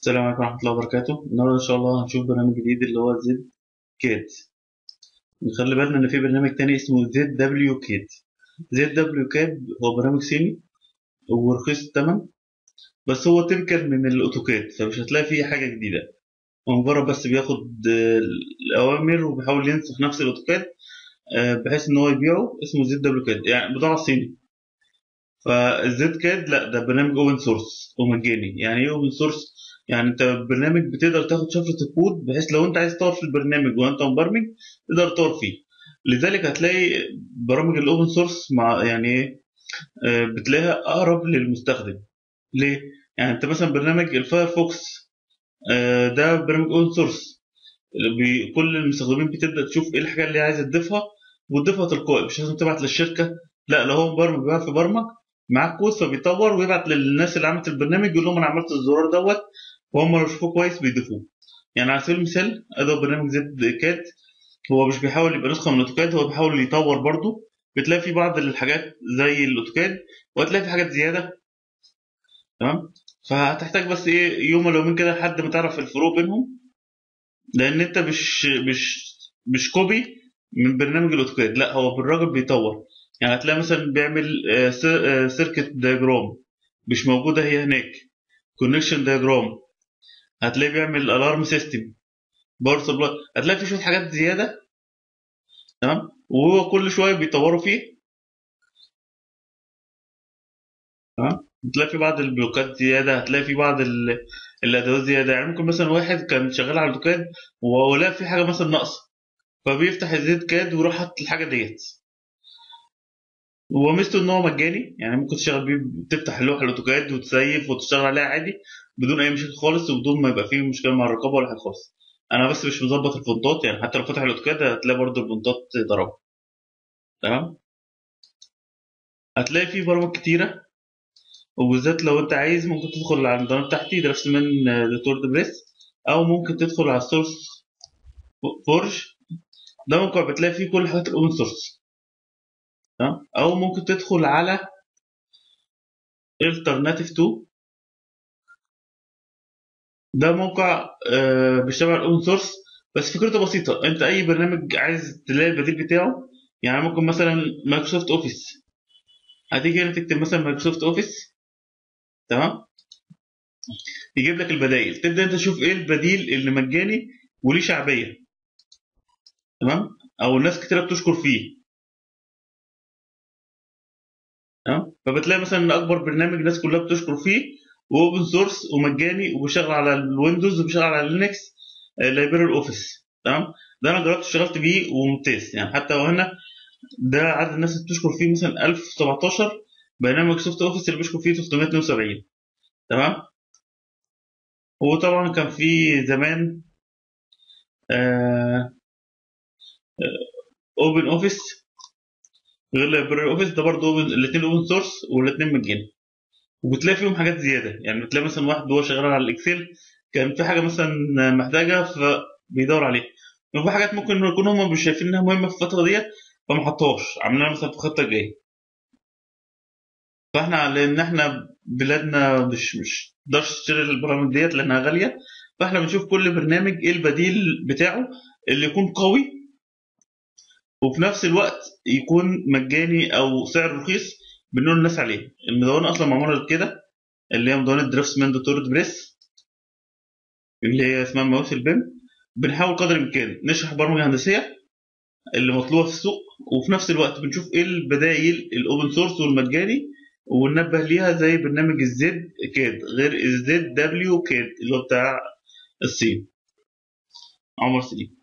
السلام عليكم ورحمة الله وبركاته النهاردة إن شاء الله هنشوف برنامج جديد اللي هو زد كيد نخلي بالنا إن في برنامج تاني اسمه زد دبليو كيد زد دبليو كيد هو برنامج صيني ورخيص التمن بس هو تبكر من الأوتوكاد فمش هتلاقي فيه حاجة جديدة هو مجرد بس بياخد آه، الأوامر وبيحاول ينسخ نفس الأوتوكاد آه، بحيث إن هو يبيعه اسمه زد دبليو كيد يعني بضاعة صيني فالزد كاد لا ده برنامج اوبن سورس ومجاني يعني ايه اوبن سورس يعني انت برنامج بتقدر تاخد شفره الكود بحيث لو انت عايز تطور في البرنامج وانت مبرمج تقدر تطور فيه لذلك هتلاقي برامج الاوبن سورس مع يعني ايه آه، بتلاقيها اقرب للمستخدم ليه يعني انت مثلا برنامج الفايرفوكس آه، ده برنامج اوبن سورس كل المستخدمين بتبدا تشوف ايه الحاجه اللي عايز تضيفها وتضيفها تلقائي مش لازم تبعت للشركه لا لو هو مبرمج بيعرف يبرمج معاه كود فبيطور ويبعت للناس اللي عملت البرنامج يقول لهم انا عملت الزرار دوت وهم لو شافوه كويس بيضيفوه يعني على سبيل المثال ادي برنامج زد كات هو مش بيحاول يبقى نسخه من الاوتوكاد هو بيحاول يطور برضه بتلاقي في بعض الحاجات زي الاوتوكاد وهتلاقي في حاجات زياده تمام فهتحتاج بس ايه يوم ولا يومين كده لحد ما تعرف الفروق بينهم لان انت مش مش مش كوبي من برنامج الاوتوكاد لا هو بالراجل بيطور يعني هتلاقي مثلا بيعمل سيركت دياجرام مش موجوده هي هناك كونكشن دياجرام هتلاقيه بيعمل الارم سيستم باور سبلاي هتلاقي في شويه حاجات زياده تمام وهو كل شويه بيطوروا فيه تمام هتلاقي في بعض البلوكات زياده هتلاقي في بعض ال- الادوات زياده يعني ممكن مثلا واحد كان شغال على الاوتوكاد ولقى في حاجه مثلا ناقصه فبيفتح الزيت كاد ويروح حاطط الحاجه ديت هو ميزته ان هو مجاني يعني ممكن تشتغل بيه تفتح اللوحه الاوتوكاد وتسيف وتشتغل عليها عادي بدون اي مشاكل خالص وبدون ما يبقى فيه مشكله مع الرقابه ولا حاجه خالص انا بس مش مظبط الفونتات يعني حتى لو فتح الاوتوكاد هتلاقي برضه الفونتات ضربه تمام هتلاقي فيه برامج كتيره وبالذات لو انت عايز ممكن تدخل على القناه بتاعتي درس من وورد بريس او ممكن تدخل على السورس فورج ده موقع بتلاقي فيه كل حاجات الاوبن سورس تمام او ممكن تدخل على الترناتيف 2 ده موقع آه، بيشتغل على الاوبن سورس بس فكرته بسيطه انت اي برنامج عايز تلاقي البديل بتاعه يعني ممكن مثلا مايكروسوفت اوفيس هتيجي هنا تكتب مثلا مايكروسوفت اوفيس تمام يجيب لك البدائل تبدا انت تشوف ايه البديل اللي مجاني وليه شعبيه تمام او الناس كتير بتشكر فيه تمام فبتلاقي مثلا ان اكبر برنامج الناس كلها بتشكر فيه واوبن سورس ومجاني وبيشتغل على الويندوز وبيشتغل على لينكس لايبراري الاوفيس تمام ده انا جربت اشتغلت بيه وممتاز يعني حتى وهنا ده عدد الناس اللي بتشكر فيه مثلا 1017 بينما مايكروسوفت اوفيس اللي بيشكر فيه 372 تمام وطبعا كان في زمان اوبن اوفيس غير لايبراري اوفيس ده برضه الاثنين اوبن سورس والاثنين مجاني وبتلاقي فيهم حاجات زياده يعني بتلاقي مثلا واحد وهو شغال على الاكسل كان في حاجه مثلا محتاجه فبيدور عليها وفي حاجات ممكن يكون هم مش شايفين انها مهمه في الفتره ديت فما حطوهاش عاملينها مثلا في الخطه الجايه فاحنا لان احنا بلادنا مش مش تقدرش تشتري البرامج ديت لانها غاليه فاحنا بنشوف كل برنامج ايه البديل بتاعه اللي يكون قوي وفي نفس الوقت يكون مجاني او سعر رخيص بنقول الناس عليه المدونه اصلا معموله كده اللي هي مدونه درافسمان دوت وورد بريس اللي هي اسمها ماوس البيم بنحاول قدر الامكان نشرح برامج هندسيه اللي مطلوبه في السوق وفي نفس الوقت بنشوف ايه البدائل الاوبن سورس والمجاني وننبه ليها زي برنامج الزد كاد غير الزد دبليو كاد اللي هو بتاع الصين عمر سليم